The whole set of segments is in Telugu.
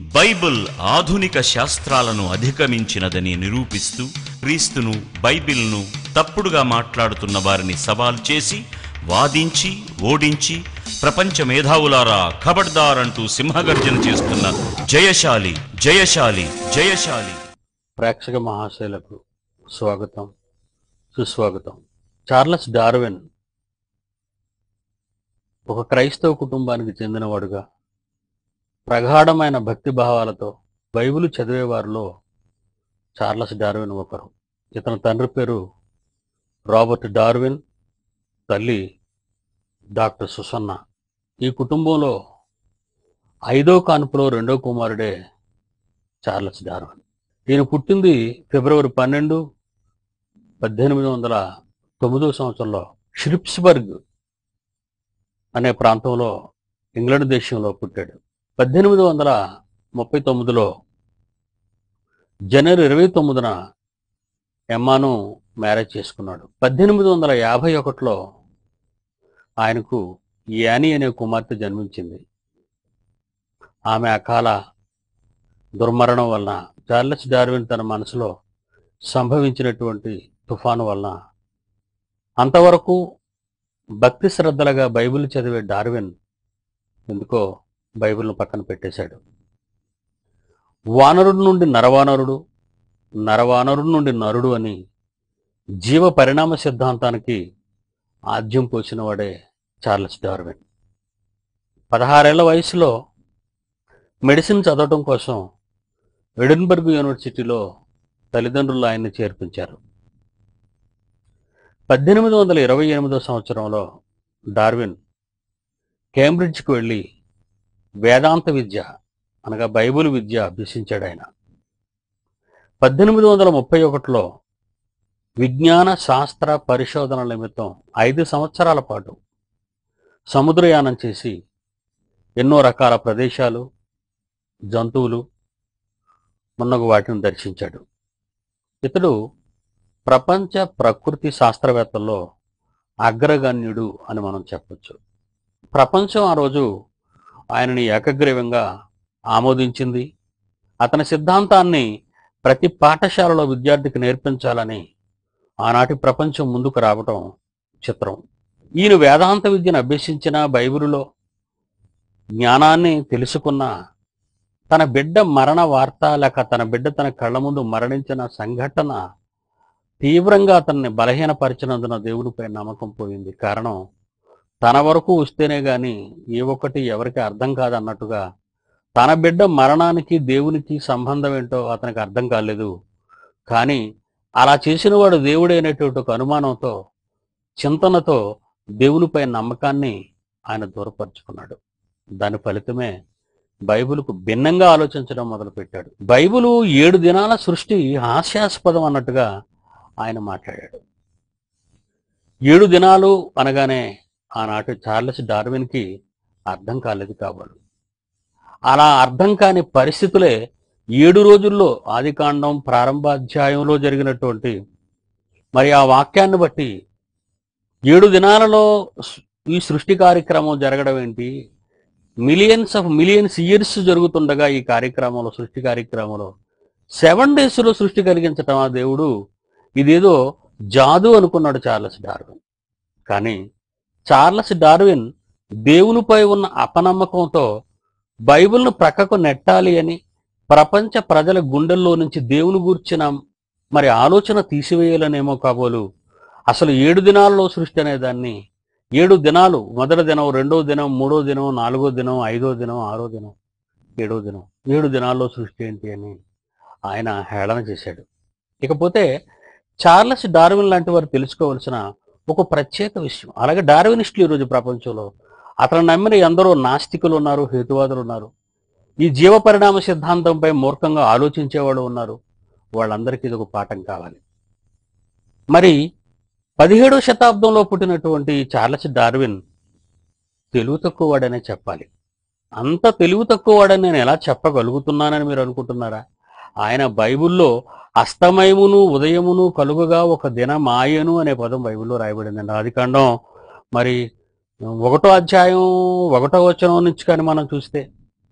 బైబిల్ ఆధునిక శాస్త్రాలను అధిగమించినదని నిరూపిస్తూ క్రీస్తును బైబిల్ను తప్పుడుగా మాట్లాడుతున్న వారిని సవాల్ చేసి వాదించి ఓడించి ప్రపంచ మేధావులారా ఖబర్దార్ అంటూ సింహగర్జన చేస్తున్న జయశాలి జయశాలి జయశాలి ప్రేక్షక మహాశయులకు స్వాగతం సుస్వాగతం చార్లెస్ డార్విన్ ఒక క్రైస్తవ కుటుంబానికి చెందినవాడుగా ప్రగాఢమైన భక్తి భావాలతో బైబిల్ చదివేవారిలో చార్లెస్ డార్విన్ ఒకరు ఇతని తండ్రి పేరు రాబర్ట్ డార్విన్ తల్లి డాక్టర్ సుసన్న ఈ కుటుంబంలో ఐదో కాన్పులో రెండో కుమారుడే చార్లెస్ డార్విన్ ఈయన పుట్టింది ఫిబ్రవరి పన్నెండు పద్దెనిమిది వందల తొమ్మిదో సంవత్సరంలో షిరిప్స్బర్గ్ అనే ప్రాంతంలో ఇంగ్లాండ్ దేశంలో పుట్టాడు పద్దెనిమిది వందల ముప్పై తొమ్మిదిలో జనవరి ఇరవై తొమ్మిదిన ఎమ్మాను మ్యారేజ్ చేసుకున్నాడు పద్దెనిమిది వందల యాభై ఒకటిలో ఆయనకు యానీ అనే కుమార్తె జన్మించింది ఆమె అకాల దుర్మరణం వలన చార్లెస్ డార్విన్ తన మనసులో సంభవించినటువంటి తుఫాను వలన అంతవరకు భక్తి శ్రద్ధలుగా బైబిల్ చదివే డార్విన్ ఎందుకో బైబిల్ను పక్కన పెట్టేశాడు వానరుడి నుండి నరవానరుడు నరవానరుడి నుండి నరుడు అని జీవ పరిణామ సిద్ధాంతానికి ఆద్యం పోసిన వాడే చార్లెస్ డార్విన్ పదహారేళ్ల వయసులో మెడిసిన్ చదవటం కోసం ఎడిన్బర్గ్ యూనివర్సిటీలో తల్లిదండ్రులు ఆయన్ని చేర్పించారు పద్దెనిమిది వందల ఇరవై ఎనిమిదో సంవత్సరంలో డార్విన్ కేంబ్రిడ్జ్కి వెళ్ళి వేదాంత విద్య అనగా బైబిల్ విద్య అభ్యసించాడు ఆయన పద్దెనిమిది వందల ముప్పై ఒకటిలో విజ్ఞాన శాస్త్ర పరిశోధన నిమిత్తం ఐదు సంవత్సరాల పాటు సముద్రయానం చేసి ఎన్నో రకాల ప్రదేశాలు జంతువులు మున్నగు వాటిని దర్శించాడు ఇతడు ప్రపంచ ప్రకృతి శాస్త్రవేత్తల్లో అగ్రగణ్యుడు అని మనం చెప్పొచ్చు ప్రపంచం ఆ రోజు ఆయనని ఏకగ్రీవంగా ఆమోదించింది అతని సిద్ధాంతాన్ని ప్రతి పాఠశాలలో విద్యార్థికి నేర్పించాలని ఆనాటి ప్రపంచం ముందుకు రావటం చిత్రం ఈయన వేదాంత విద్యను అభ్యసించిన బైబిలులో జ్ఞానాన్ని తెలుసుకున్న తన బిడ్డ మరణ వార్త లేక తన బిడ్డ తన కళ్ళ ముందు మరణించిన సంఘటన తీవ్రంగా అతన్ని బలహీనపరిచినందున దేవునిపై నమ్మకం పోయింది కారణం తన వరకు వస్తేనే గాని ఏ ఒక్కటి ఎవరికి అర్థం కాదన్నట్టుగా తన బిడ్డ మరణానికి దేవునికి సంబంధం ఏంటో అతనికి అర్థం కాలేదు కానీ అలా చేసిన వాడు దేవుడైనటువంటి ఒక అనుమానంతో చింతనతో దేవునిపై నమ్మకాన్ని ఆయన దూరపరుచుకున్నాడు దాని ఫలితమే బైబిల్కు భిన్నంగా ఆలోచించడం మొదలుపెట్టాడు బైబిలు ఏడు దినాల సృష్టి హాస్యాస్పదం అన్నట్టుగా ఆయన మాట్లాడాడు ఏడు దినాలు అనగానే ఆనాటి చార్లెస్ డార్విన్కి అర్థం కాలేదు కావాలి అలా అర్థం కాని పరిస్థితులే ఏడు రోజుల్లో ఆదికాండం ప్రారంభాధ్యాయంలో జరిగినటువంటి మరి ఆ వాక్యాన్ని బట్టి ఏడు దినాలలో స్- ఈ సృష్టి కార్యక్రమం జరగడం ఏంటి మిలియన్స్ ఆఫ్ మిలియన్స్ ఇయర్స్ జరుగుతుండగా ఈ కార్యక్రమంలో సృష్టి కార్యక్రమంలో సెవెన్ డేస్లో సృష్టి కలిగించటం ఆ దేవుడు ఇదేదో జాదు అనుకున్నాడు చార్లెస్ డార్విన్ కానీ చార్లెస్ డార్విన్ దేవునిపై ఉన్న అపనమ్మకంతో బైబిల్ను ప్రక్కకు నెట్టాలి అని ప్రపంచ ప్రజల గుండెల్లో నుంచి దేవుని గూర్చిన మరి ఆలోచన తీసివేయాలనేమో కాబోలు అసలు ఏడు దినాల్లో సృష్టి అనే దాన్ని ఏడు దినాలు మొదటి దినం రెండో దినం మూడో దినం నాలుగో దినం ఐదో దినం ఆరో దినం ఏడో దినం ఏడు దినాల్లో సృష్టి ఏంటి అని ఆయన హేళన చేశాడు ఇకపోతే చార్లెస్ డార్విన్ లాంటి వారు తెలుసుకోవాల్సిన ఒక ప్రత్యేక విషయం అలాగే డార్వినిస్టులు ఈరోజు ప్రపంచంలో అతను నమ్మిన ఎందరో నాస్తికులు ఉన్నారు హేతువాదులు ఉన్నారు ఈ జీవ పరిణామ సిద్ధాంతంపై మూర్ఖంగా ఆలోచించేవాళ్ళు ఉన్నారు వాళ్ళందరికీ ఇది ఒక పాఠం కావాలి మరి పదిహేడవ శతాబ్దంలో పుట్టినటువంటి చార్లెస్ డార్విన్ తెలివి తక్కువ వాడనే చెప్పాలి అంత తెలివి తక్కువ వాడని నేను ఎలా చెప్పగలుగుతున్నానని మీరు అనుకుంటున్నారా ఆయన బైబిల్లో అస్తమయమును ఉదయమును కలుగుగా ఒక దినమాయను అనే పదం బైబిల్లో రాయబడిందండి ఆదికాండం మరి ఒకటో అధ్యాయం ఒకటో వచనం నుంచి కానీ మనం చూస్తే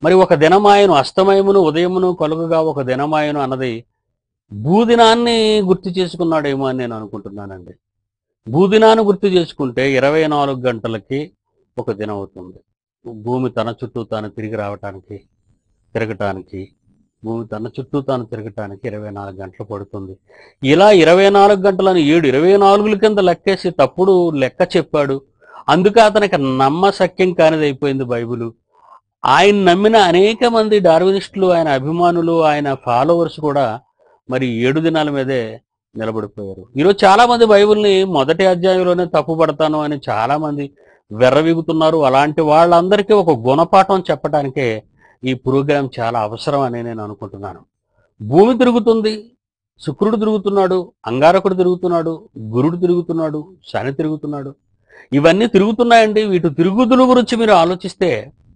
మరి ఒక దినమాయను అస్తమయమును ఉదయమును కలుగుగా ఒక దినమాయను అన్నది భూదినాన్ని గుర్తు చేసుకున్నాడేమో అని నేను అనుకుంటున్నానండి భూదినాన్ని గుర్తు చేసుకుంటే ఇరవై నాలుగు గంటలకి ఒక దినం అవుతుంది భూమి తన చుట్టూ తాను తిరిగి రావటానికి తిరగటానికి భూమి తన చుట్టూ తాను తిరగటానికి ఇరవై నాలుగు గంటలు పడుతుంది ఇలా ఇరవై నాలుగు గంటలను ఏడు ఇరవై నాలుగుల కింద లెక్కేసి తప్పుడు లెక్క చెప్పాడు అందుకే అతనికి నమ్మశక్యం కానిది అయిపోయింది బైబిల్ ఆయన నమ్మిన అనేక మంది డార్వినిస్టులు ఆయన అభిమానులు ఆయన ఫాలోవర్స్ కూడా మరి ఏడు దినాల మీదే నిలబడిపోయారు ఈరోజు చాలా మంది బైబిల్ని మొదటి అధ్యాయంలోనే తప్పు పడతాను అని చాలా మంది వెర్రవిగుతున్నారు అలాంటి వాళ్ళందరికీ ఒక గుణపాఠం చెప్పడానికే ఈ ప్రోగ్రాం చాలా అవసరం అని నేను అనుకుంటున్నాను భూమి తిరుగుతుంది శుక్రుడు తిరుగుతున్నాడు అంగారకుడు తిరుగుతున్నాడు గురుడు తిరుగుతున్నాడు శని తిరుగుతున్నాడు ఇవన్నీ తిరుగుతున్నాయండి వీటి తిరుగుతుల గురించి మీరు ఆలోచిస్తే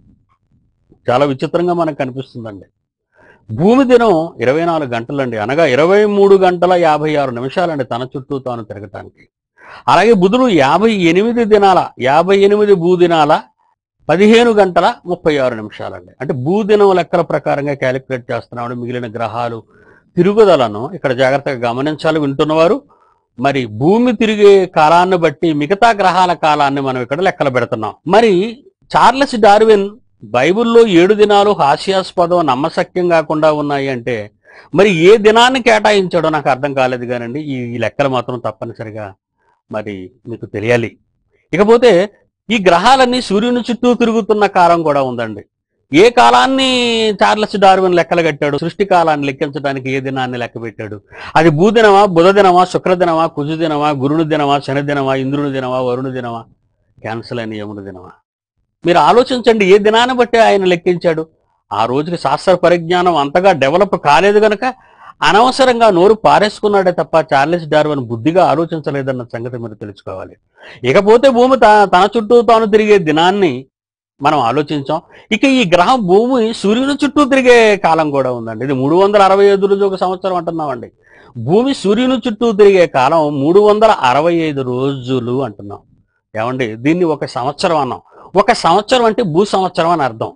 చాలా విచిత్రంగా మనకు కనిపిస్తుందండి భూమి దినం ఇరవై నాలుగు గంటలండి అనగా ఇరవై మూడు గంటల యాభై ఆరు నిమిషాలండి తన చుట్టూ తాను తిరగటానికి అలాగే బుధుడు యాభై ఎనిమిది దినాల యాభై ఎనిమిది భూదినాల పదిహేను గంటల ముప్పై ఆరు నిమిషాలండి అంటే భూదినం లెక్కల ప్రకారంగా క్యాలిక్యులేట్ చేస్తున్నాడు మిగిలిన గ్రహాలు తిరుగుదలను ఇక్కడ జాగ్రత్తగా గమనించాలి వింటున్నవారు మరి భూమి తిరిగే కాలాన్ని బట్టి మిగతా గ్రహాల కాలాన్ని మనం ఇక్కడ లెక్కలు పెడుతున్నాం మరి చార్లెస్ డార్విన్ బైబిల్లో ఏడు దినాలు హాస్యాస్పదం నమ్మశక్యం కాకుండా ఉన్నాయి అంటే మరి ఏ దినాన్ని కేటాయించాడో నాకు అర్థం కాలేదు కానండి ఈ ఈ లెక్కలు మాత్రం తప్పనిసరిగా మరి మీకు తెలియాలి ఇకపోతే ఈ గ్రహాలన్నీ సూర్యుని చుట్టూ తిరుగుతున్న కాలం కూడా ఉందండి ఏ కాలాన్ని చార్లెస్ డార్విన్ లెక్కలు కట్టాడు సృష్టి కాలాన్ని లెక్కించడానికి ఏ దినాన్ని లెక్క పెట్టాడు అది భూదినమా బుధ దినమా శుక్ర దినమా కుజు దినమా గురుని దినమా శని దినమా ఇంద్రుని దినమా వరుణి దినమా క్యాన్సల్ అయిన యముని దినమా మీరు ఆలోచించండి ఏ దినాన్ని బట్టి ఆయన లెక్కించాడు ఆ రోజుకి శాస్త్ర పరిజ్ఞానం అంతగా డెవలప్ కాలేదు గనక అనవసరంగా నోరు పారేసుకున్నాడే తప్ప చార్లెస్ డార్విన్ బుద్ధిగా ఆలోచించలేదన్న సంగతి మీరు తెలుసుకోవాలి ఇకపోతే భూమి త- తన చుట్టూ తాను తిరిగే దినాన్ని మనం ఆలోచించాం ఇక ఈ గ్రహం భూమి సూర్యుని చుట్టూ తిరిగే కాలం కూడా ఉందండి ఇది మూడు వందల అరవై ఐదు రోజు ఒక సంవత్సరం అంటున్నామండి భూమి సూర్యుని చుట్టూ తిరిగే కాలం మూడు వందల అరవై ఐదు రోజులు అంటున్నాం ఏమండి దీన్ని ఒక సంవత్సరం అన్నాం ఒక సంవత్సరం అంటే భూ సంవత్సరం అని అర్థం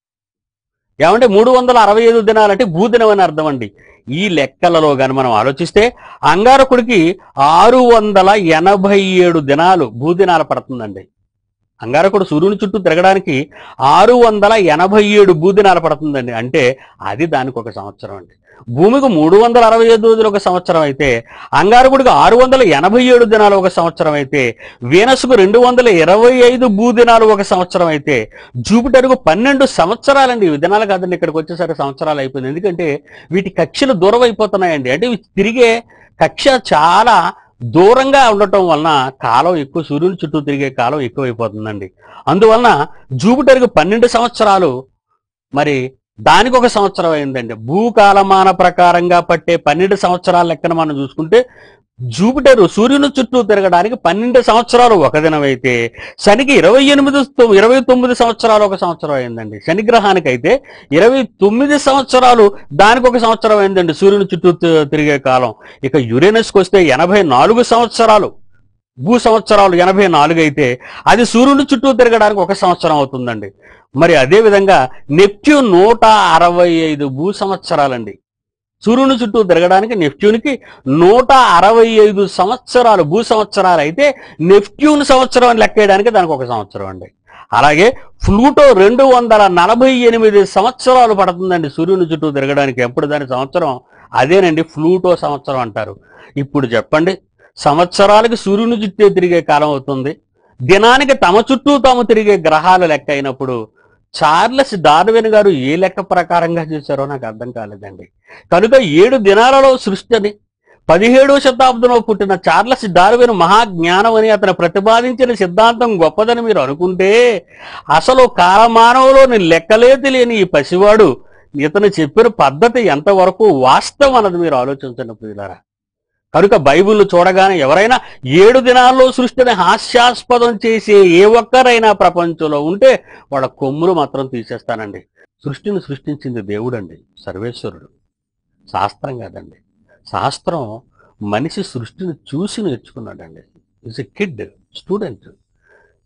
ఏమంటే మూడు వందల అరవై ఐదు దినాలంటే భూదినం అని అర్థం అండి ఈ లెక్కలలో గాని మనం ఆలోచిస్తే అంగారకుడికి ఆరు వందల ఎనభై ఏడు దినాలు భూదినాలు పడుతుందండి అంగారకుడు సూర్యుని చుట్టూ తిరగడానికి ఆరు వందల ఎనభై ఏడు భూదినాలు పడుతుందండి అంటే అది దానికి ఒక సంవత్సరం అండి భూమికి మూడు వందల అరవై ఐదు రోజులు ఒక సంవత్సరం అయితే అంగారకుడికి ఆరు వందల ఎనభై ఏడు దినాలు ఒక సంవత్సరం అయితే వీనస్కు రెండు వందల ఇరవై ఐదు భూదినాలు ఒక సంవత్సరం అయితే జూపిటర్కు పన్నెండు సంవత్సరాలండి ఇవి దినాలు కాదండి ఇక్కడికి వచ్చేసరికి సంవత్సరాలు అయిపోయింది ఎందుకంటే వీటి కక్షలు దూరం అయిపోతున్నాయండి అంటే ఇవి తిరిగే కక్ష చాలా దూరంగా ఉండటం వలన కాలం ఎక్కువ సూర్యుని చుట్టూ తిరిగే కాలం ఎక్కువైపోతుందండి అందువలన జూపిటర్కి పన్నెండు సంవత్సరాలు మరి దానికి ఒక సంవత్సరం అయిందండి భూకాలమాన ప్రకారంగా పట్టే పన్నెండు సంవత్సరాల లెక్కన మనం చూసుకుంటే జూపిటర్ సూర్యుని చుట్టూ తిరగడానికి పన్నెండు సంవత్సరాలు ఒక దినం అయితే శనికి ఇరవై ఎనిమిది తొ- ఇరవై తొమ్మిది సంవత్సరాలు ఒక సంవత్సరం అయిందండి శని గ్రహానికి అయితే ఇరవై తొమ్మిది సంవత్సరాలు దానికి ఒక సంవత్సరం అయిందండి సూర్యుని చుట్టూ తి- తిరిగే కాలం ఇక యురేనస్కి వస్తే ఎనభై నాలుగు సంవత్సరాలు భూ సంవత్సరాలు ఎనభై నాలుగు అయితే అది సూర్యుని చుట్టూ తిరగడానికి ఒక సంవత్సరం అవుతుందండి మరి అదే విధంగా నెప్ట్యూన్ నూట అరవై ఐదు భూ సంవత్సరాలండి సూర్యుని చుట్టూ తిరగడానికి నెప్ట్యూన్కి నూట అరవై ఐదు సంవత్సరాలు భూ సంవత్సరాలు అయితే నెప్ట్యూన్ సంవత్సరం అని లెక్కేయడానికి దానికి ఒక సంవత్సరం అండి అలాగే ఫ్లూటో రెండు వందల నలభై ఎనిమిది సంవత్సరాలు పడుతుందండి సూర్యుని చుట్టూ తిరగడానికి ఎప్పుడు దాని సంవత్సరం అదేనండి ఫ్లూటో సంవత్సరం అంటారు ఇప్పుడు చెప్పండి సంవత్సరాలకి సూర్యుని చుట్టూ తిరిగే కాలం అవుతుంది దినానికి తమ చుట్టూ తాము తిరిగే గ్రహాలు లెక్క అయినప్పుడు చార్లెస్ డార్విన్ గారు ఏ లెక్క ప్రకారంగా చేశారో నాకు అర్థం కాలేదండి కనుక ఏడు దినాలలో సృష్టి అని పదిహేడవ శతాబ్దంలో పుట్టిన చార్లెస్ డార్విన్ మహాజ్ఞానం అని అతను ప్రతిపాదించిన సిద్ధాంతం గొప్పదని మీరు అనుకుంటే అసలు కాలమానవులోని లెక్కలే తెలియని ఈ పసివాడు ఇతను చెప్పిన పద్ధతి ఎంతవరకు వాస్తవం అన్నది మీరు ఆలోచించండి ప్రియులారా కనుక బైబిల్ చూడగానే ఎవరైనా ఏడు దినాల్లో సృష్టిని హాస్యాస్పదం చేసే ఏ ఒక్కరైనా ప్రపంచంలో ఉంటే వాళ్ళ కొమ్ములు మాత్రం తీసేస్తానండి సృష్టిని సృష్టించింది దేవుడండి సర్వేశ్వరుడు శాస్త్రం కాదండి శాస్త్రం మనిషి సృష్టిని చూసి నేర్చుకున్నాడండి ఈజ్ ఎ కిడ్ స్టూడెంట్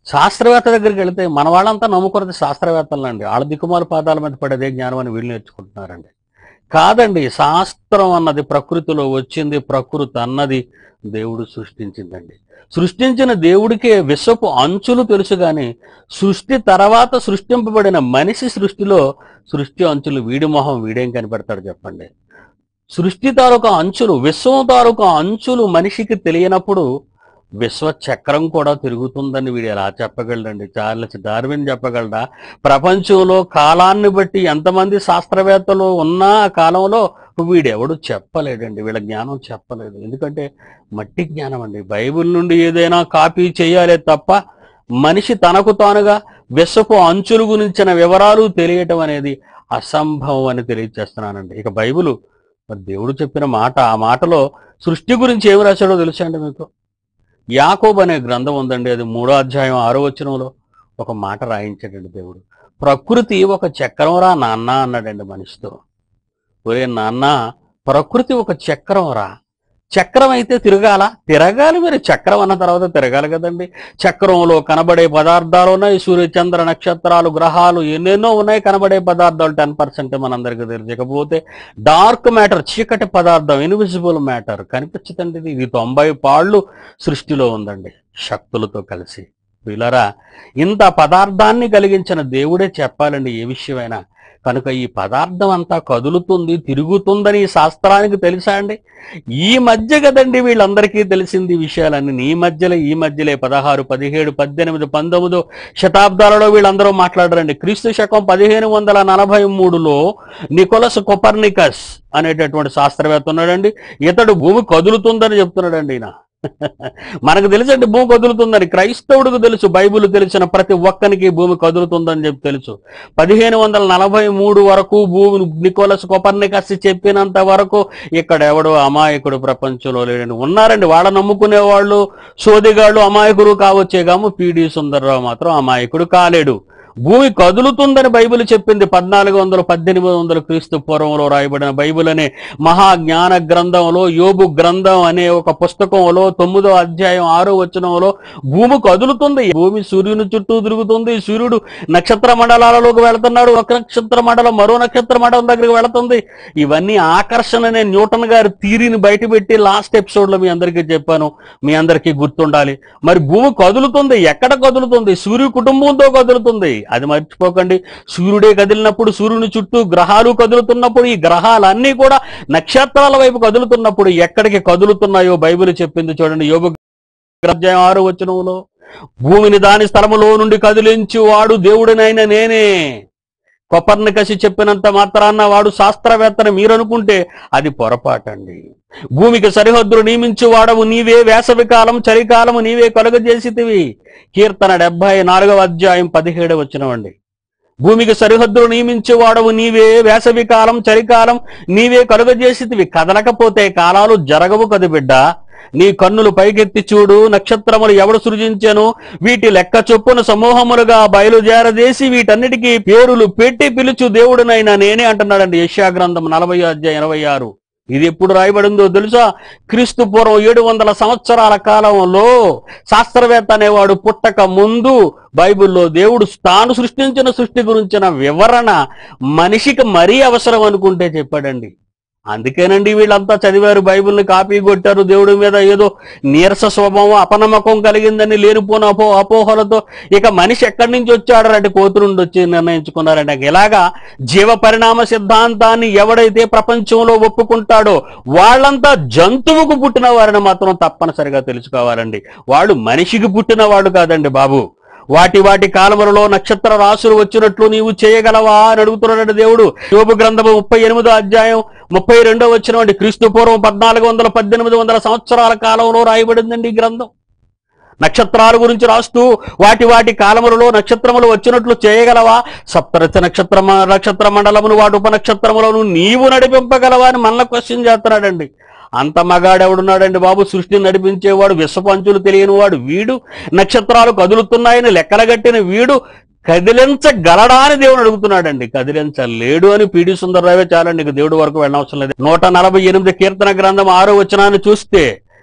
శాస్త్రవేత్త దగ్గరికి వెళితే మన వాళ్ళంతా నమ్ముకున్నది శాస్త్రవేత్తలండి వాళ్ళ దిక్కుమాల పాదాల మీద పడేదే జ్ఞానం అని వీళ్ళు నేర్చుకుంటున్నారండి కాదండి శాస్త్రం అన్నది ప్రకృతిలో వచ్చింది ప్రకృతి అన్నది దేవుడు సృష్టించిందండి సృష్టించిన దేవుడికే విశ్వపు అంచులు తెలుసు కానీ సృష్టి తర్వాత సృష్టింపబడిన మనిషి సృష్టిలో సృష్టి అంచులు వీడి మొహం వీడేం కనిపెడతాడు చెప్పండి సృష్టి తాలూకా అంచులు విశ్వం తాలూకా అంచులు మనిషికి తెలియనప్పుడు విశ్వ చక్రం కూడా తిరుగుతుందని వీడు ఎలా చెప్పగలడండి చార్లెస్ డార్విన్ చెప్పగలడా ప్రపంచంలో కాలాన్ని బట్టి ఎంతమంది శాస్త్రవేత్తలు ఉన్నా ఆ కాలంలో వీడెవడు చెప్పలేడండి వీళ్ళ జ్ఞానం చెప్పలేదు ఎందుకంటే మట్టి జ్ఞానం అండి బైబిల్ నుండి ఏదైనా కాపీ చేయాలే తప్ప మనిషి తనకు తానుగా విశ్వపు అంచుల గురించిన వివరాలు తెలియటం అనేది అసంభవం అని తెలియజేస్తున్నానండి ఇక బైబిల్ మరి దేవుడు చెప్పిన మాట ఆ మాటలో సృష్టి గురించి ఏమి రాశాడో తెలుసా అండి మీకు యాకోబ్ అనే గ్రంథం ఉందండి అది మూడో అధ్యాయం ఆరో వచనంలో ఒక మాట రాయించాడండి దేవుడు ప్రకృతి ఒక చక్రం రా నాన్న అన్నాడండి మనిషితో ఒరే నాన్న ప్రకృతి ఒక చక్రం రా చక్రం అయితే తిరగాల తిరగాలి మరి చక్రం అన్న తర్వాత తిరగాలి కదండి చక్రంలో కనబడే పదార్థాలు ఉన్నాయి సూర్య చంద్ర నక్షత్రాలు గ్రహాలు ఎన్నెన్నో ఉన్నాయి కనబడే పదార్థాలు టెన్ పర్సెంట్ మనందరికీ తెలుసు ఇకపోతే డార్క్ మ్యాటర్ చీకటి పదార్థం ఇన్విజిబుల్ మ్యాటర్ కనిపించదండి ఇది. ఇది తొంభై పాళ్ళు సృష్టిలో ఉందండి శక్తులతో కలిసి వీళ్ళరా ఇంత పదార్థాన్ని కలిగించిన దేవుడే చెప్పాలండి ఏ విషయమైనా కనుక ఈ పదార్థం అంతా కదులుతుంది తిరుగుతుందని ఈ శాస్త్రానికి తెలుసా అండి ఈ మధ్య కదండి వీళ్ళందరికీ తెలిసింది ఈ విషయాలన్నీ ఈ మధ్యలో ఈ మధ్యలే పదహారు పదిహేడు పద్దెనిమిది పంతొమ్మిదో శతాబ్దాలలో వీళ్ళందరూ మాట్లాడరండి క్రీస్తు శకం పదిహేను వందల నలభై మూడులో నికోలస్ కొపర్నికస్ అనేటటువంటి శాస్త్రవేత్త ఉన్నాడండి ఇతడు భూమి కదులుతుందని చెప్తున్నాడండి ఈయన మనకు తెలుసండి భూమి కదులుతుందని క్రైస్తవుడికి తెలుసు బైబిల్ తెలిసిన ప్రతి ఒక్కనికి భూమి కదులుతుందని చెప్పి తెలుసు పదిహేను వందల నలభై మూడు వరకు భూమి నికోలస్ కొపర్నికస్ చెప్పినంత వరకు ఇక్కడ ఎవడో అమాయకుడు ప్రపంచంలో లేడండి ఉన్నారండి వాళ్ళ నమ్ముకునే వాళ్ళు సోదిగాళ్ళు అమాయకుడు కావచ్చేగాము పిడి సుందర్రావు మాత్రం అమాయకుడు కాలేడు భూమి కదులుతుందని బైబిల్ చెప్పింది పద్నాలుగు వందల పద్దెనిమిది వందల క్రీస్తు పూర్వంలో రాయబడిన బైబిల్ అనే మహా జ్ఞాన గ్రంథంలో యోబు గ్రంథం అనే ఒక పుస్తకంలో తొమ్మిదో అధ్యాయం ఆరో వచనంలో భూమి కదులుతుంది భూమి సూర్యుని చుట్టూ తిరుగుతుంది సూర్యుడు నక్షత్ర మండలాలలోకి వెళుతున్నాడు ఒక నక్షత్ర మండలం మరో నక్షత్ర మండలం దగ్గరికి వెళుతుంది ఇవన్నీ ఆకర్షణ అనే న్యూటన్ గారి థీరీని బయటపెట్టి లాస్ట్ ఎపిసోడ్ లో మీ అందరికీ చెప్పాను మీ అందరికీ గుర్తుండాలి మరి భూమి కదులుతుంది ఎక్కడ కదులుతుంది సూర్యు కుటుంబంతో కదులుతుంది అది మర్చిపోకండి సూర్యుడే కదిలినప్పుడు సూర్యుని చుట్టూ గ్రహాలు కదులుతున్నప్పుడు ఈ గ్రహాలన్నీ కూడా నక్షత్రాల వైపు కదులుతున్నప్పుడు ఎక్కడికి కదులుతున్నాయో బైబిల్ చెప్పింది చూడండి యోగ అధ్యాయం ఆరు వచనంలో భూమిని దాని స్థలములో నుండి కదిలించి వాడు దేవుడినైన నేనే కొపర్నికసి చెప్పినంత మాత్రాన్న వాడు శాస్త్రవేత్తని మీరనుకుంటే అది పొరపాటండి భూమికి సరిహద్దులు నియమించు వాడవు నీవే వేసవి కాలం చలికాలము నీవే కలుగజేసితివి కీర్తన డెబ్బై నాలుగవ అధ్యాయం పదిహేడు వచ్చినవండి భూమికి సరిహద్దులు నియమించు వాడవు నీవే వేసవి కాలం చలికాలం నీవే కలుగజేసితివి కదలకపోతే కాలాలు జరగవు కదు బిడ్డ నీ కన్నులు పైకెత్తి చూడు నక్షత్రములు ఎవడు సృజించెను వీటి లెక్క చొప్పున సమూహములుగా బయలుదేరదేసి వీటన్నిటికీ పేరులు పెట్టి పిలుచు దేవుడునైనా నేనే అంటున్నాడండి యెషయా గ్రంథం నలభై అధ్యాయం ఇరవై ఆరు ఇది ఎప్పుడు రాయబడిందో తెలుసా క్రీస్తు పూర్వం ఏడు వందల సంవత్సరాల కాలంలో శాస్త్రవేత్త అనేవాడు పుట్టక ముందు బైబిల్లో దేవుడు తాను సృష్టించిన సృష్టి గురించిన వివరణ మనిషికి మరీ అవసరం అనుకుంటే చెప్పాడండి అందుకేనండి వీళ్ళంతా చదివారు బైబిల్ని కాపీ కొట్టారు దేవుడి మీద ఏదో నీరస స్వభావం అపనమ్మకం కలిగిందని లేనిపోయిన అపో అపోహలతో ఇక మనిషి ఎక్కడి నుంచి వచ్చాడరంటే కోతురుండి వచ్చి నిర్ణయించుకున్నారంటే ఇలాగా జీవ పరిణామ సిద్ధాంతాన్ని ఎవడైతే ప్రపంచంలో ఒప్పుకుంటాడో వాళ్ళంతా జంతువుకు పుట్టిన వారిని మాత్రం తప్పనిసరిగా తెలుసుకోవాలండి వాళ్ళు మనిషికి పుట్టిన వాళ్ళు కాదండి బాబు వాటి వాటి కాలములలో నక్షత్ర రాశులు వచ్చినట్లు నీవు చేయగలవా అని అడుగుతున్నాడు దేవుడు యోబు గ్రంథము ముప్పై ఎనిమిదో అధ్యాయం ముప్పై రెండో వచ్చినటువంటి క్రీస్తు పూర్వం పద్నాలుగు వందల పద్దెనిమిది వందల సంవత్సరాల కాలంలో రాయబడిందండి ఈ గ్రంథం నక్షత్రాల గురించి రాస్తూ వాటి వాటి కాలములలో నక్షత్రములు వచ్చినట్లు చేయగలవా సప్తరచ నక్షత్ర నక్షత్ర మండలమును వాటి ఉపనక్షత్రములను నీవు నడిపింపగలవా అని మనల్ని క్వశ్చన్ చేస్తున్నాడండి అంత మగాడెవడున్నాడండి బాబు సృష్టిని నడిపించేవాడు విశ్వపంచులు తెలియని వాడు వీడు నక్షత్రాలు కదులుతున్నాయని లెక్కలగట్టిన వీడు కదిలించగలడా అని దేవుడు అడుగుతున్నాడండి కదిలించలేడు అని పీడి సుందరరావే చాలండి ఇక దేవుడి వరకు వెళ్ళనవసరం లేదు నూట నలభై ఎనిమిది కీర్తన గ్రంథం ఆరో వచనాన్ని చూస్తే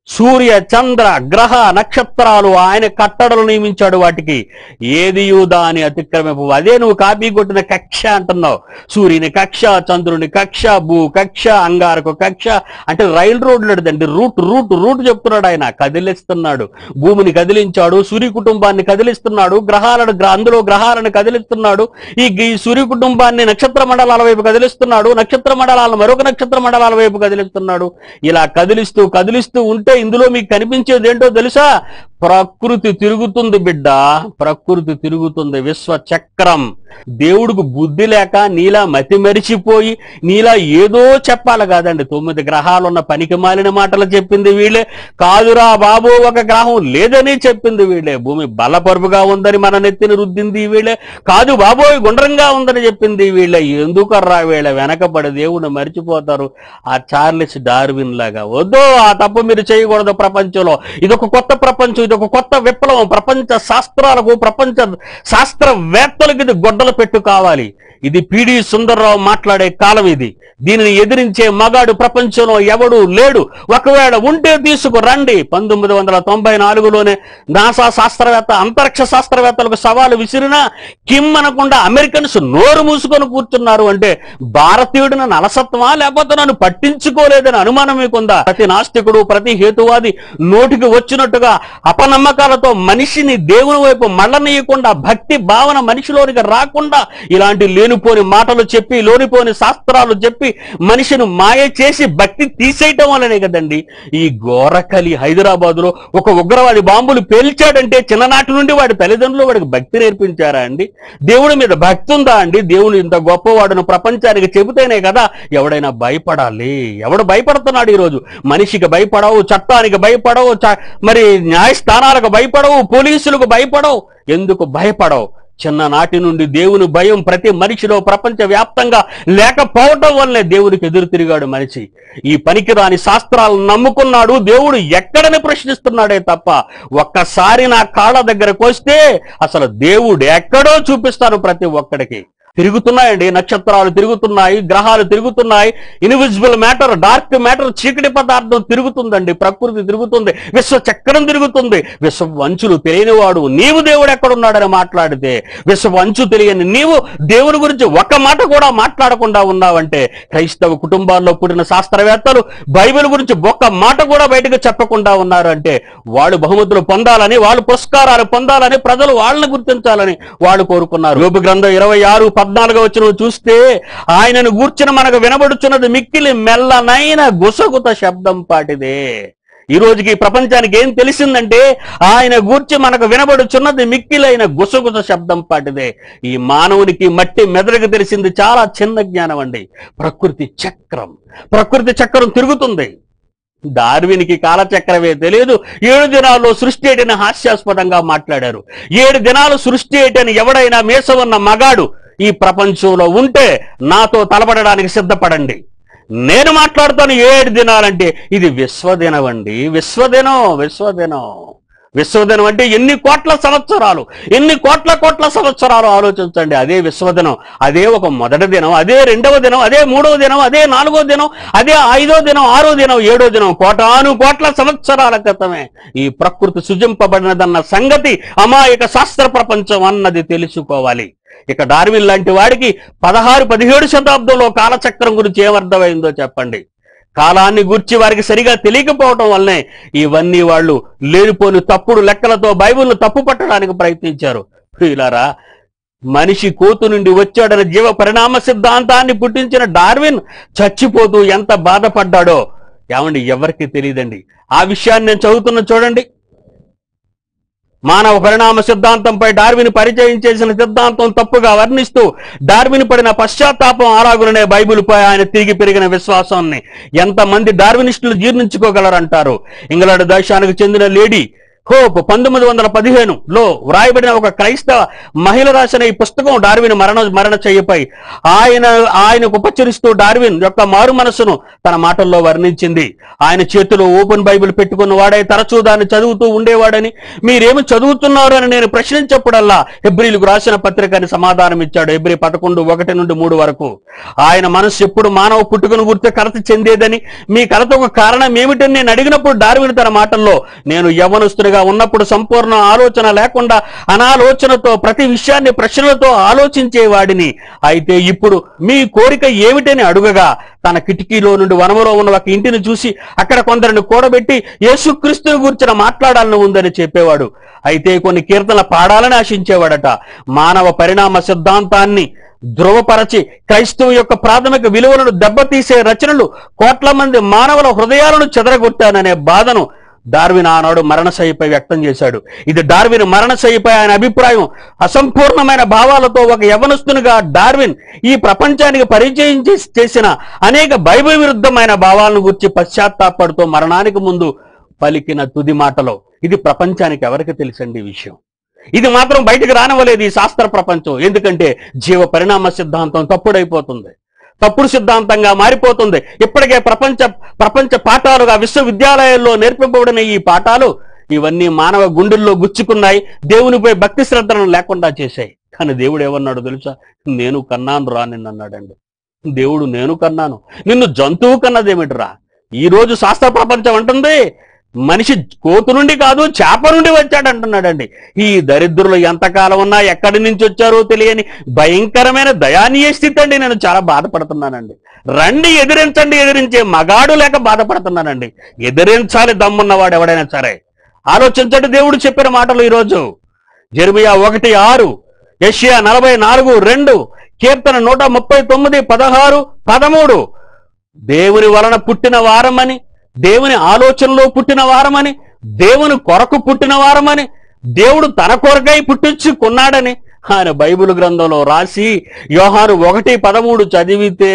సూర్య చంద్ర గ్రహ నక్షత్రాలు ఆయన కట్టడలు నియమించాడు వాటికి ఏదియు దాని అతిక్రమింపు అదే నువ్వు కాపీ కొట్టిన కక్ష అంటున్నావు సూర్యుని కక్ష చంద్రుని కక్ష భూ కక్ష అంగారకు కక్ష అంటే రైలు రోడ్లు అండి రూట్ రూట్ రూట్ చెప్తున్నాడు ఆయన కదిలిస్తున్నాడు భూమిని కదిలించాడు సూర్య కుటుంబాన్ని కదిలిస్తున్నాడు గ్రహాలను గ్ర- అందులో గ్రహాలను కదిలిస్తున్నాడు ఈ ఈ సూర్య కుటుంబాన్ని నక్షత్ర మండలాల వైపు కదిలిస్తున్నాడు నక్షత్ర మండలాలను మరొక నక్షత్ర మండలాల వైపు కదిలిస్తున్నాడు ఇలా కదిలిస్తూ కదిలిస్తూ ఉంటే ఇందులో మీకు కనిపించేది ఏంటో తెలుసా ప్రకృతి తిరుగుతుంది బిడ్డ ప్రకృతి తిరుగుతుంది విశ్వ చక్రం దేవుడికి బుద్ధి లేక నీలా మతి మరిచిపోయి నీలా ఏదో చెప్పాలి కాదండి తొమ్మిది గ్రహాలున్న పనికి మాలిన మాటలు చెప్పింది వీళ్ళే కాదురా బాబు ఒక గ్రహం లేదని చెప్పింది వీళ్ళే భూమి బలపరుపుగా ఉందని మన నెత్తిని రుద్దింది వీళ్ళే కాదు బాబోయ్ గుండ్రంగా ఉందని చెప్పింది వీళ్ళే ఎందుకర్రా వీళ్ళ వెనకబడి దేవుని మర్చిపోతారు ఆ చార్లెస్ డార్విన్ లాగా వద్దు ఆ తప్పు మీరు చేయకూడదు ప్రపంచంలో ఇదొక కొత్త ప్రపంచం ఇదొక కొత్త విప్లవం ప్రపంచ శాస్త్రాలకు ప్రపంచ శాస్త్రవేత్తలకు ఇది గొడ్డల పెట్టు కావాలి ఇది పిడి సుందర్రావు మాట్లాడే కాలం ఇది దీనిని ఎదిరించే మగాడు ప్రపంచంలో ఎవడు లేడు ఒకవేళ ఉంటే తీసుకు రండి పంతొమ్మిది వందల తొంభై నాలుగులోనే నాసా శాస్త్రవేత్త అంతరిక్ష శాస్త్రవేత్తలకు సవాలు విసిరినా కిమ్ అనకుండా అమెరికన్స్ నోరు మూసుకొని కూర్చున్నారు అంటే భారతీయుడు నన్ను అలసత్వమా లేకపోతే నన్ను పట్టించుకోలేదని అనుమానం మీకుందా ప్రతి నాస్తికుడు ప్రతి హేతువాది నోటికి వచ్చినట్టుగా అపనమ్మకాలతో మనిషిని దేవుని వైపు మళ్ళనీయకుండా భక్తి భావన మనిషిలోనికి రాకుండా ఇలాంటి లేనిపోని మాటలు చెప్పి లోనిపోని శాస్త్రాలు చెప్పి మనిషిని మాయ చేసి భక్తి తీసేయటం వల్లనే కదండి ఈ ఘోరకలి హైదరాబాద్ లో ఒక ఉగ్రవాది బాంబులు పేల్చాడంటే చిన్ననాటి నుండి వాడి తల్లిదండ్రులు వాడికి భక్తి నేర్పించారా అండి దేవుడి మీద భక్తి ఉందా అండి దేవుడు ఇంత గొప్పవాడును ప్రపంచానికి చెబితేనే కదా ఎవడైనా భయపడాలి ఎవడు భయపడుతున్నాడు ఈరోజు మనిషికి భయపడవు చట్టానికి భయపడవు చ- మరి న్యాయస్థానాలకు భయపడవు పోలీసులకు భయపడవు ఎందుకు భయపడవు చిన్ననాటి నుండి దేవుని భయం ప్రతి మనిషిలో ప్రపంచ వ్యాప్తంగా లేకపోవటం వల్లే దేవునికి ఎదురు తిరిగాడు మనిషి ఈ పనికిరాని శాస్త్రాలను నమ్ముకున్నాడు దేవుడు ఎక్కడని ప్రశ్నిస్తున్నాడే తప్ప ఒక్కసారి నా కాళ్ళ దగ్గరకు వస్తే అసలు దేవుడు ఎక్కడో చూపిస్తాను ప్రతి ఒక్కడికి తిరుగుతున్నాయండి నక్షత్రాలు తిరుగుతున్నాయి గ్రహాలు తిరుగుతున్నాయి ఇన్విజిబుల్ మ్యాటర్ డార్క్ మ్యాటర్ చీకటి పదార్థం తిరుగుతుందండి ప్రకృతి తిరుగుతుంది విశ్వ చక్రం తిరుగుతుంది విశ్వ అంచులు తెలియనివాడు నీవు దేవుడు ఎక్కడున్నాడని మాట్లాడితే విశ్వ అంచు తెలియని నీవు దేవుని గురించి ఒక మాట కూడా మాట్లాడకుండా ఉన్నావంటే క్రైస్తవ కుటుంబాల్లో పుట్టిన శాస్త్రవేత్తలు బైబిల్ గురించి ఒక్క మాట కూడా బయటకు చెప్పకుండా ఉన్నారు అంటే వాళ్ళు బహుమతులు పొందాలని వాళ్ళు పురస్కారాలు పొందాలని ప్రజలు వాళ్ళని గుర్తించాలని వాళ్ళు కోరుకున్నారు యోబు గ్రంథం ఇరవై ఆరు పద్నాలుగు వచ్చిన చూస్తే ఆయనను గూర్చిన మనకు వినబడుచున్నది మిక్కిలి మెల్లనైన గుసగుత శబ్దం పాటిదే ఈ రోజుకి ప్రపంచానికి ఏం తెలిసిందంటే ఆయన గూర్చి మనకు వినబడుచున్నది మిక్కిలైన గుసగుస శబ్దం పాటిదే ఈ మానవునికి మట్టి మెదడుకు తెలిసింది చాలా చిన్న జ్ఞానం అండి ప్రకృతి చక్రం ప్రకృతి చక్రం తిరుగుతుంది డార్వినికి కాలచక్రమే తెలియదు ఏడు దినాల్లో సృష్టి ఏటని హాస్యాస్పదంగా మాట్లాడారు ఏడు దినాలు సృష్టి ఏటని ఎవడైనా మేసవన్న మగాడు ఈ ప్రపంచంలో ఉంటే నాతో తలపడడానికి సిద్ధపడండి నేను మాట్లాడుతాను ఏడు దినాలంటే ఇది విశ్వదినం అండి విశ్వదినం విశ్వదినం విశ్వదినం అంటే ఎన్ని కోట్ల సంవత్సరాలు ఎన్ని కోట్ల కోట్ల సంవత్సరాలు ఆలోచించండి అదే విశ్వదినం అదే ఒక మొదటి దినం అదే రెండవ దినం అదే మూడవ దినం అదే నాలుగో దినం అదే ఐదో దినం ఆరో దినం ఏడో దినం కోటాను కోట్ల సంవత్సరాల క్రితమే ఈ ప్రకృతి సృజింపబడినదన్న సంగతి అమాయక శాస్త్ర ప్రపంచం అన్నది తెలుసుకోవాలి ఇక డార్విన్ లాంటి వాడికి పదహారు పదిహేడు శతాబ్దంలో కాలచక్రం గురించి ఏమర్థమైందో చెప్పండి కాలాన్ని గుర్చి వారికి సరిగా తెలియకపోవటం వల్లనే ఇవన్నీ వాళ్ళు లేనిపోని తప్పుడు లెక్కలతో బైబిల్ను తప్పు పట్టడానికి ప్రయత్నించారు ప్రియులారా మనిషి కోతు నుండి వచ్చాడన్న జీవ పరిణామ సిద్ధాంతాన్ని పుట్టించిన డార్విన్ చచ్చిపోతూ ఎంత బాధపడ్డాడో ఏమండి ఎవరికి తెలియదండి ఆ విషయాన్ని నేను చదువుతున్న చూడండి మానవ పరిణామ సిద్ధాంతంపై డార్విన్ పరిచయం చేసిన సిద్ధాంతం తప్పుగా వర్ణిస్తూ డార్విన్ పడిన పశ్చాత్తాపం ఆరాగుననే బైబిల్పై ఆయన తిరిగి పెరిగిన విశ్వాసాన్ని ఎంతమంది డార్వినిస్టులు జీర్ణించుకోగలరంటారు ఇంగ్లాండ్ దేశానికి చెందిన లేడీ హోప్ పంతొమ్మిది వందల పదిహేను లో వ్రాయబడిన ఒక క్రైస్తవ మహిళ రాసిన ఈ పుస్తకం డార్విన్ మరణ మరణ చెయ్యపై ఆయన ఆయనకు ఉపచరిస్తూ డార్విన్ యొక్క మారు మనస్సును తన మాటల్లో వర్ణించింది ఆయన చేతిలో ఓపెన్ బైబిల్ పెట్టుకున్న వాడే తరచూ దాన్ని చదువుతూ ఉండేవాడని మీరేమి చదువుతున్నారు అని నేను ప్రశ్నించప్పుడల్లా హెబ్రిలకు రాసిన పత్రికని సమాధానం ఇచ్చాడు హెబ్రి పదకొండు ఒకటి నుండి మూడు వరకు ఆయన మనస్సు ఎప్పుడు మానవ పుట్టుకను గుర్తి కలత చెందేదని మీ కలత ఒక కారణం ఏమిటని నేను అడిగినప్పుడు డార్విన్ తన మాటల్లో నేను యవనస్తుడిగా ఉన్నప్పుడు సంపూర్ణ ఆలోచన లేకుండా అనాలోచనతో ప్రతి విషయాన్ని ప్రశ్నలతో ఆలోచించేవాడిని అయితే ఇప్పుడు మీ కోరిక ఏమిటని అడుగగా తన కిటికీలో నుండి వనములో ఉన్న ఒక ఇంటిని చూసి అక్కడ కొందరిని కూడబెట్టి యేసుక్రీస్తుని గురించిన మాట్లాడాలని ఉందని చెప్పేవాడు అయితే కొన్ని కీర్తనలు పాడాలని ఆశించేవాడట మానవ పరిణామ సిద్ధాంతాన్ని ధృవపరచి క్రైస్తవం యొక్క ప్రాథమిక విలువలను దెబ్బతీసే రచనలు కోట్ల మంది మానవుల హృదయాలను చెదరగొట్టాననే బాధను డార్విన్ ఆనాడు మరణశయ్యపై వ్యక్తం చేశాడు ఇది డార్విన్ మరణశయ్యపై ఆయన అభిప్రాయం అసంపూర్ణమైన భావాలతో ఒక యవనస్తునిగా డార్విన్ ఈ ప్రపంచానికి పరిచయం చేసి- చేసిన అనేక బైబిల్ విరుద్ధమైన భావాలను గురించి పశ్చాత్తాపడుతూ మరణానికి ముందు పలికిన తుది మాటలో ఇది ప్రపంచానికి ఎవరికి తెలుసండి ఈ విషయం ఇది మాత్రం బయటకు రానివ్వలేదు ఈ శాస్త్ర ప్రపంచం ఎందుకంటే జీవ పరిణామ సిద్ధాంతం తప్పుడైపోతుంది తప్పుడు సిద్ధాంతంగా మారిపోతుంది ఇప్పటికే ప్రపంచ ప్రపంచ పాఠాలుగా విశ్వవిద్యాలయాల్లో నేర్పింపబడిన ఈ పాఠాలు ఇవన్నీ మానవ గుండెల్లో గుచ్చుకున్నాయి దేవునిపై భక్తి శ్రద్ధలను లేకుండా చేశాయి కానీ దేవుడు ఏమన్నాడు తెలుసా నేను కన్నాను రా నిన్ను అన్నాడండి దేవుడు నేను కన్నాను నిన్ను జంతువు కన్నదేమిటిరా ఈ రోజు శాస్త్ర ప్రపంచం అంటుంది మనిషి కోతు నుండి కాదు చేప నుండి వచ్చాడు అంటున్నాడండి ఈ దరిద్రులు ఎంతకాలం ఉన్నా ఎక్కడి నుంచి వచ్చారో తెలియని భయంకరమైన దయానీయ స్థితి అండి నేను చాలా బాధపడుతున్నానండి రండి ఎదిరించండి ఎదిరించే మగాడు లేక బాధపడుతున్నానండి ఎదిరించాలి దమ్మున్నవాడు ఎవడైనా సరే ఆలోచించండి దేవుడు చెప్పిన మాటలు ఈరోజు జెర్మియా ఒకటి ఆరు యెషయా నలభై నాలుగు రెండు కీర్తన నూట ముప్పై తొమ్మిది పదహారు పదమూడు దేవుని వలన పుట్టిన వారమని దేవుని ఆలోచనలో పుట్టిన వారమని దేవుని కొరకు పుట్టిన వారమని దేవుడు తన కొరకై పుట్టించుకున్నాడని ఆయన బైబిల్ గ్రంథంలో రాసి యోహాను ఒకటి పదమూడు చదివితే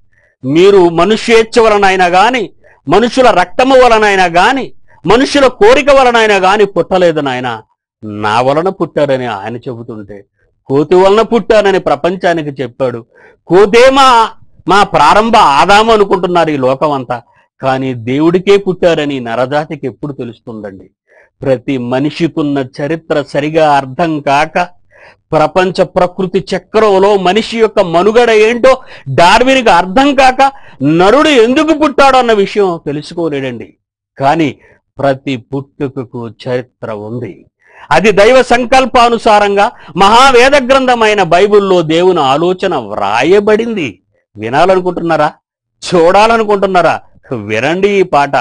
మీరు మనుష్యేచ్ఛ వలనైనా గాని మనుషుల రక్తము వలనైనా గాని మనుషుల కోరిక వలనైనా గాని పుట్టలేదు నాయన నా వలన పుట్టారని ఆయన చెబుతుంటే కోతి వలన పుట్టానని ప్రపంచానికి చెప్పాడు కోతే మా మా ప్రారంభ ఆదాము అనుకుంటున్నారు ఈ లోకం అంతా కానీ దేవుడికే పుట్టారని నరజాతికి ఎప్పుడు తెలుస్తుందండి ప్రతి మనిషికున్న చరిత్ర సరిగా అర్థం కాక ప్రపంచ ప్రకృతి చక్రంలో మనిషి యొక్క మనుగడ ఏంటో డార్విన్కి అర్థం కాక నరుడు ఎందుకు పుట్టాడో అన్న విషయం తెలుసుకోలేడండి కానీ ప్రతి పుట్టుకకు చరిత్ర ఉంది అది దైవ సంకల్పానుసారంగా మహావేద గ్రంథమైన బైబిల్లో దేవుని ఆలోచన వ్రాయబడింది వినాలనుకుంటున్నారా చూడాలనుకుంటున్నారా వినండి ఈ పాట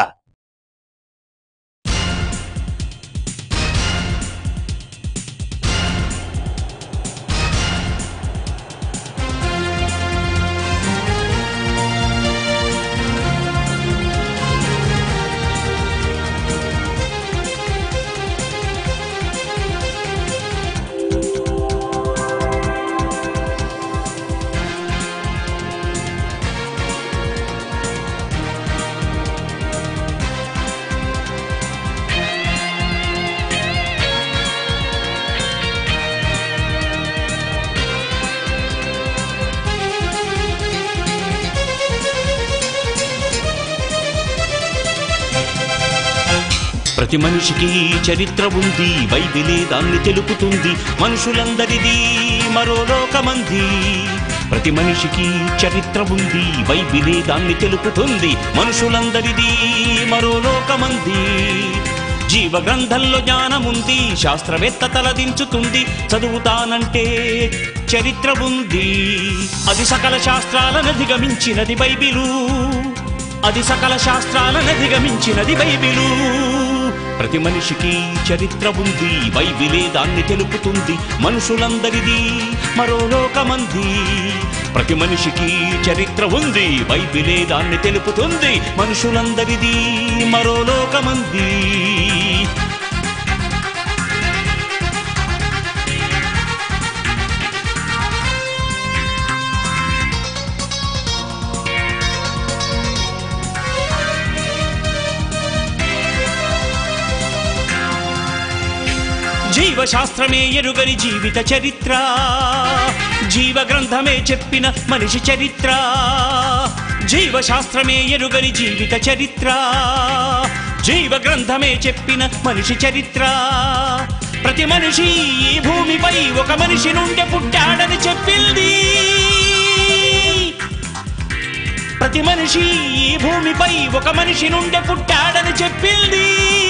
ప్రతి మనిషికి చరిత్ర ఉంది బైబిలే దాన్ని తెలుపుతుంది మనుషులందరిది మరో లోకమంది ప్రతి మనిషికి చరిత్ర ఉంది బైబిలే దాన్ని తెలుపుతుంది మనుషులందరిది మరో లోకమంది జీవ గ్రంథంలో జ్ఞానముంది శాస్త్రవేత్త తలదించుతుంది చదువుతానంటే చరిత్ర ఉంది అది సకల శాస్త్రాలను అధిగమించినది బైబిలు అది సకల శాస్త్రాలను అధిగమించినది బైబిలు ప్రతి మనిషికి చరిత్ర ఉంది బైబిలే దాన్ని తెలుపుతుంది మనుషులందరిది మరో లోకమంది ప్రతి మనిషికి చరిత్ర ఉంది బైబిలే దాన్ని తెలుపుతుంది మనుషులందరిది మరో లోకమంది జీవశాస్త్రమే ఎరుగని జీవిత చరిత్ర జీవ గ్రంథమే చెప్పిన మనిషి చరిత్ర జీవశాస్త్రమే ఎరుగని జీవిత చరిత్ర జీవ గ్రంథమే చెప్పిన మనిషి చరిత్ర ప్రతి మనిషి ఈ భూమిపై ఒక మనిషి నుండి పుట్టాడని చెప్పింది ప్రతి మనిషి ఈ భూమిపై ఒక మనిషి నుండి పుట్టాడని చెప్పింది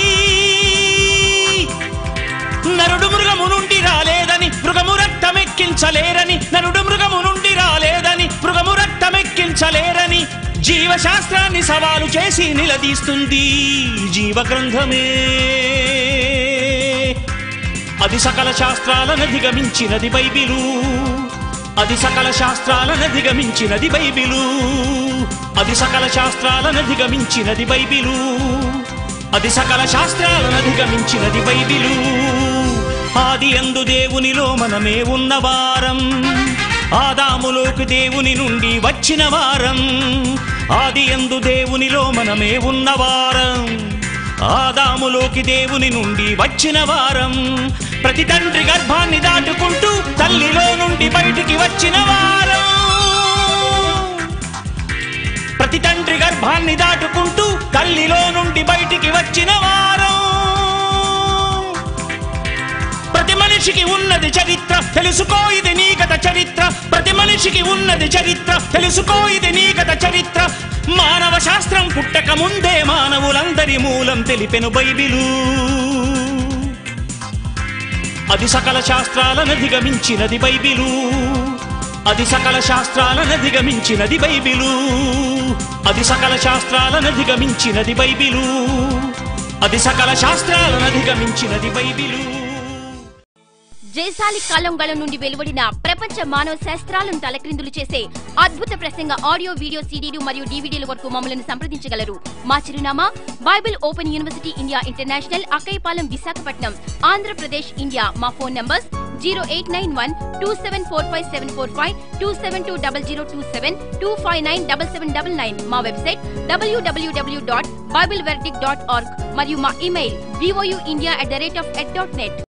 నరుడు మృగము నుండి రాలేదని మృగము రక్తమెక్కించలేరని నరుడు మృగము నుండి రాలేదని మృగము రక్తమెక్కించలేరని జీవశాస్త్రాన్ని సవాలు చేసి నిలదీస్తుంది జీవ గ్రంథమే అది సకల శాస్త్రాలను అధిగమించినది బైబిలు అది సకల శాస్త్రాలను అధిగమించినది బైబిలు అది సకల శాస్త్రాలను అధిగమించినది బైబిలు అది సకల శాస్త్రాలను అధిగమించినది బైబిలు ఆది అందు దేవునిలో మనమే ఉన్నవారం ఆదాములోకి దేవుని నుండి వచ్చిన వారం ఆది అందు దేవునిలో మనమే ఉన్నవారం ఆదాములోకి దేవుని నుండి వచ్చిన వారం ప్రతి తండ్రి గర్భాన్ని దాటుకుంటూ తల్లిలో నుండి బయటికి వచ్చిన వారం ప్రతి తండ్రి గర్భాన్ని దాటుకుంటూ తల్లిలో నుండి బయటికి వచ్చిన వారం ప్రతి మనిషికి ఉన్నది చరిత్ర తెలుసుకో ఇది నీ కథ చరిత్ర ప్రతి మనిషికి ఉన్నది చరిత్ర తెలుసుకో ఇది నీ కథ చరిత్ర మానవ శాస్త్రం పుట్టక ముందే మానవులందరి మూలం తెలిపెను బైబిలు అది సకల శాస్త్రాలను అధిగమించినది బైబిలు అది సకల శాస్త్రాలను అధిగమించినది బైబిలు అది సకల శాస్త్రాలను అధిగమించినది బైబిలు అది సకల శాస్త్రాలను అధిగమించినది బైబిలు జయశాలి కాలంగళం నుండి వెలువడిన ప్రపంచ మానవ శాస్త్రాలను తలక్రిందులు చేసే అద్భుత ప్రసంగ ఆడియో వీడియో సీడీలు మరియు డీవీడీల వరకు మమ్మల్ని సంప్రదించగలరు మా చిరునామా Bible open university India international Akkayyapalem Visakhapatnam Andhra Pradesh India మా phone numbers zero eight nine one two seven four five seven four five two seven two double zero two seven two five nine double seven double nine మా website W W W dot bible dot org మరియు మా email VOU India at the rate of at dot net